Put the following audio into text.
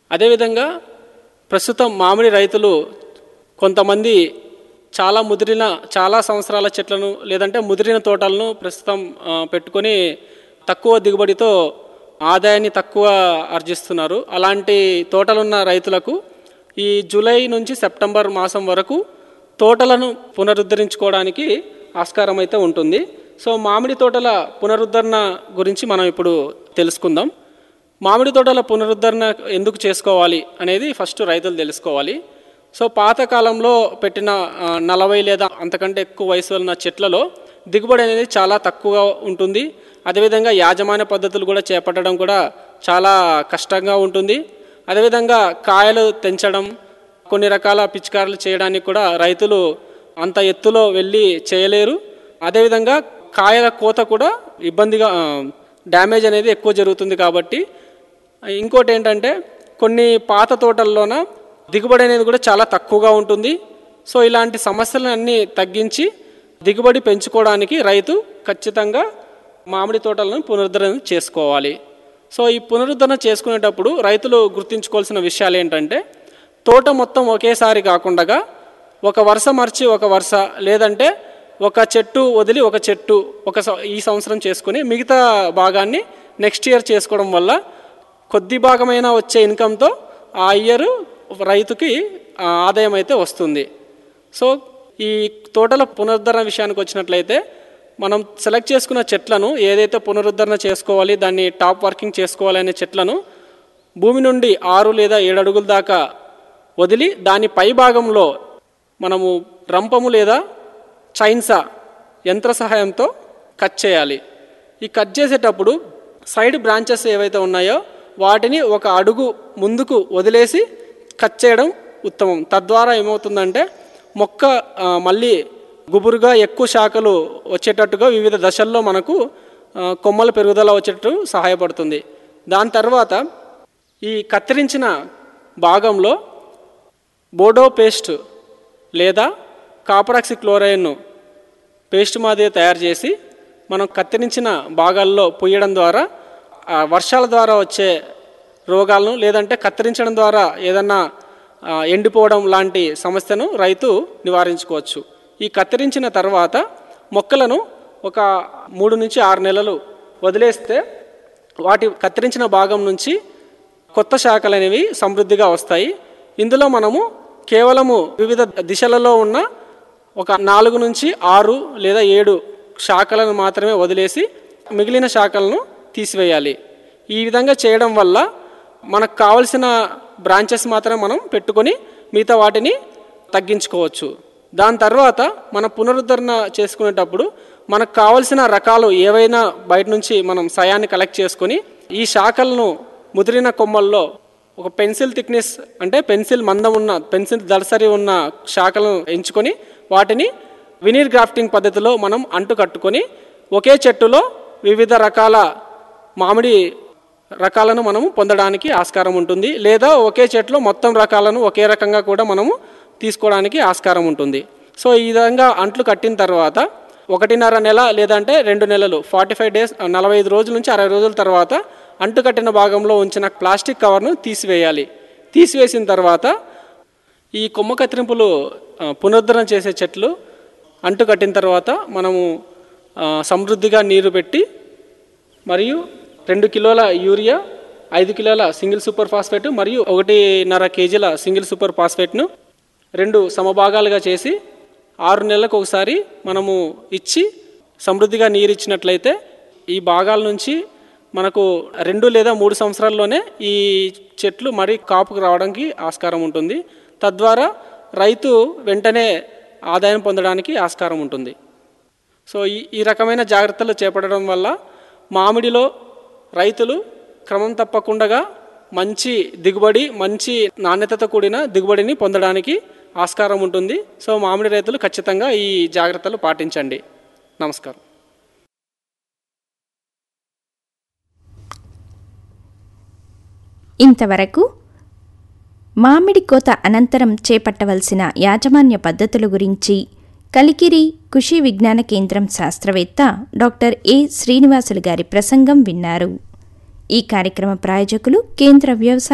అదేవిధంగా ప్రస్తుతం మామిడి రైతులు కొంతమంది చాలా ముదిరిన చాలా సంవత్సరాల చెట్లను లేదంటే ముదిరిన తోటలను ప్రస్తుతం ఆ, పెట్టుకొని తక్కువ దిగుబడితో ఆదాయాన్ని తక్కువ ఆర్జిస్తున్నారు అలాంటి తోటలున్న రైతులకు ఈ జూలై నుంచి సెప్టెంబర్ మాసం వరకు తోటలను పునరుద్ధరించుకోవడానికి ఆస్కారం అయితే ఉంటుంది సో మామిడి తోటల పునరుద్ధరణ గురించి మనం ఇప్పుడు తెలుసుకుందాం మామిడి తోటల పునరుద్ధరణ ఎందుకు చేసుకోవాలి అనేది ఫస్ట్ రైతులు తెలుసుకోవాలి సో పాతకాలంలో పెట్టిన ఆ, నలభై లేదా అంతకంటే ఎక్కువ వయసు ఉన్న చెట్లలో దిగుబడి అనేది చాలా తక్కువగా ఉంటుంది అదేవిధంగా యాజమాన్య పద్ధతులు కూడా చేపట్టడం కూడా చాలా కష్టంగా ఉంటుంది అదేవిధంగా కాయలు తెంచడం కొన్ని రకాల పిచికారులు చేయడానికి కూడా రైతులు అంత ఎత్తులో వెళ్ళి చేయలేరు అదేవిధంగా కాయల కోత కూడా ఇబ్బందిగా ఆ, డ్యామేజ్ అనేది ఎక్కువ జరుగుతుంది కాబట్టి ఇంకోటి ఏంటంటే కొన్ని పాత తోటల్లోన దిగుబడి అనేది కూడా చాలా తక్కువగా ఉంటుంది సో ఇలాంటి సమస్యలన్నీ తగ్గించి దిగుబడి పెంచుకోవడానికి రైతు ఖచ్చితంగా మామిడి తోటలను పునరుద్ధరణ చేసుకోవాలి సో ఈ పునరుద్ధరణ చేసుకునేటప్పుడు రైతులు గుర్తుంచుకోవాల్సిన విషయాలు ఏంటంటే తోట మొత్తం ఒకేసారి కాకుండా ఒక వరుస మర్చి ఒక వరుస లేదంటే ఒక చెట్టు వదిలి ఒక చెట్టు ఒక సం- ఈ సంవత్సరం చేసుకుని మిగతా భాగాన్ని నెక్స్ట్ ఇయర్ చేసుకోవడం వల్ల కొద్ది భాగమైనా వచ్చే ఇన్కంతో ఆ ఇయర్ రైతుకి ఆ, ఆదాయం అయితే వస్తుంది సో ఈ తోటల పునరుద్ధరణ విషయానికి వచ్చినట్లయితే మనం సెలెక్ట్ చేసుకున్న చెట్లను ఏదైతే పునరుద్ధరణ చేసుకోవాలి దాన్ని టాప్ వర్కింగ్ చేసుకోవాలి అనే చెట్లను భూమి నుండి ఆరు లేదా ఏడు అడుగుల దాకా వదిలి దాని పై భాగంలో మనము రంపము లేదా చైన్సా యంత్ర సహాయంతో కట్ చేయాలి ఈ కట్ చేసేటప్పుడు సైడ్ బ్రాంచెస్ ఏవైతే ఉన్నాయో వాటిని ఒక అడుగు ముందుకు వదిలేసి కట్ చేయడం ఉత్తమం తద్వారా ఏమవుతుందంటే మొక్క ఆ, మళ్ళీ గుబురుగా ఎక్కువ శాఖలు వచ్చేటట్టుగా వివిధ దశల్లో మనకు ఆ, కొమ్మల పెరుగుదల వచ్చేటట్టు సహాయపడుతుంది దాని తర్వాత ఈ కత్తిరించిన భాగంలో బోడో పేస్ట్ లేదా కాపరాక్సి క్లోరైన్ను పేస్ట్ మాదిరి తయారు చేసి మనం కత్తిరించిన భాగాల్లో పొయ్యడం ద్వారా ఆ వర్షాల ద్వారా వచ్చే రోగాలను లేదంటే కత్తిరించడం ద్వారా ఏదన్నా ఆ, ఎండిపోవడం లాంటి సమస్యను రైతు నివారించుకోవచ్చు ఈ కత్తిరించిన తర్వాత మొక్కలను ఒక మూడు నుంచి ఆరు నెలలు వదిలేస్తే వాటి కత్తిరించిన భాగం నుంచి కొత్త శాఖలు అనేవి సమృద్ధిగా వస్తాయి ఇందులో మనము కేవలము వివిధ దిశలలో ఉన్న ఒక నాలుగు నుంచి ఆరు లేదా ఏడు శాఖలను మాత్రమే వదిలేసి మిగిలిన శాఖలను తీసివేయాలి ఈ విధంగా చేయడం వల్ల మనకు కావలసిన బ్రాంచెస్ మాత్రమే మనం పెట్టుకొని మిగతా వాటిని తగ్గించుకోవచ్చు దాని తర్వాత మన పునరుద్ధరణ చేసుకునేటప్పుడు మనకు కావలసిన రకాలు ఏవైనా బయట నుంచి మనం సయాన్ని కలెక్ట్ చేసుకొని ఈ శాఖలను ముదిరిన కొమ్మల్లో ఒక పెన్సిల్ థిక్నెస్ అంటే పెన్సిల్ మందం ఉన్న పెన్సిల్ దళసరి ఉన్న శాఖలను ఎంచుకొని వాటిని వినీర్ గ్రాఫ్టింగ్ పద్ధతిలో మనం అంటు కట్టుకొని ఒకే చెట్టులో వివిధ రకాల మామిడి రకాలను మనము పొందడానికి ఆస్కారం ఉంటుంది లేదా ఒకే చెట్లో మొత్తం రకాలను ఒకే రకంగా కూడా మనము తీసుకోవడానికి ఆస్కారం ఉంటుంది సో ఈ విధంగా అంట్లు కట్టిన తర్వాత ఒకటిన్నర నెల లేదంటే రెండు నెలలు ఫార్టీ ఫైవ్ డేస్ నలభై ఐదు రోజుల నుంచి అరవై రోజుల తర్వాత అంటు కట్టిన భాగంలో ఉంచిన ప్లాస్టిక్ కవర్ను తీసివేయాలి తీసివేసిన తర్వాత ఈ కొమ్మ కత్తిరింపులు ఆ, పునరుద్ధరణ చేసే చెట్లు అంటు కట్టిన తర్వాత మనము ఆ, సమృద్ధిగా నీరు పెట్టి మరియు రెండు కిలోల యూరియా ఐదు కిలోల సింగిల్ సూపర్ ఫాస్ఫేట్ మరియు ఒకటిన్నర కేజీల సింగిల్ సూపర్ ఫాస్ఫేట్ను రెండు సమభాగాలుగా చేసి ఆరు నెలలకు ఒకసారి మనము ఇచ్చి సమృద్ధిగా నీరు ఇచ్చినట్లయితే ఈ భాగాల నుంచి మనకు రెండు లేదా మూడు సంవత్సరాల్లోనే ఈ చెట్లు మరీ కాపుకు రావడానికి ఆస్కారం ఉంటుంది తద్వారా రైతు వెంటనే ఆదాయం పొందడానికి ఆస్కారం ఉంటుంది సో ఈ ఈ రకమైన జాగ్రత్తలు చేపట్టడం వల్ల మామిడిలో రైతులు క్రమం తప్పకుండా మంచి దిగుబడి మంచి నాణ్యతతో కూడిన దిగుబడిని పొందడానికి ఆస్కారం ఉంటుంది సో మామిడి రైతులు ఖచ్చితంగా ఈ జాగ్రత్తలు పాటించండి నమస్కారం ఇంతవరకు మామిడి కోత అనంతరం చేపట్టవలసిన యాజమాన్య పద్ధతుల గురించి కలికిరి కృషి విజ్ఞాన కేంద్రం శాస్త్రవేత్త డాక్టర్ ఏ శ్రీనివాసులు గారి ప్రసంగం విన్నారు ఈ కార్యక్రమ ప్రాయోజకులు కేంద్ర వ్యవసాయ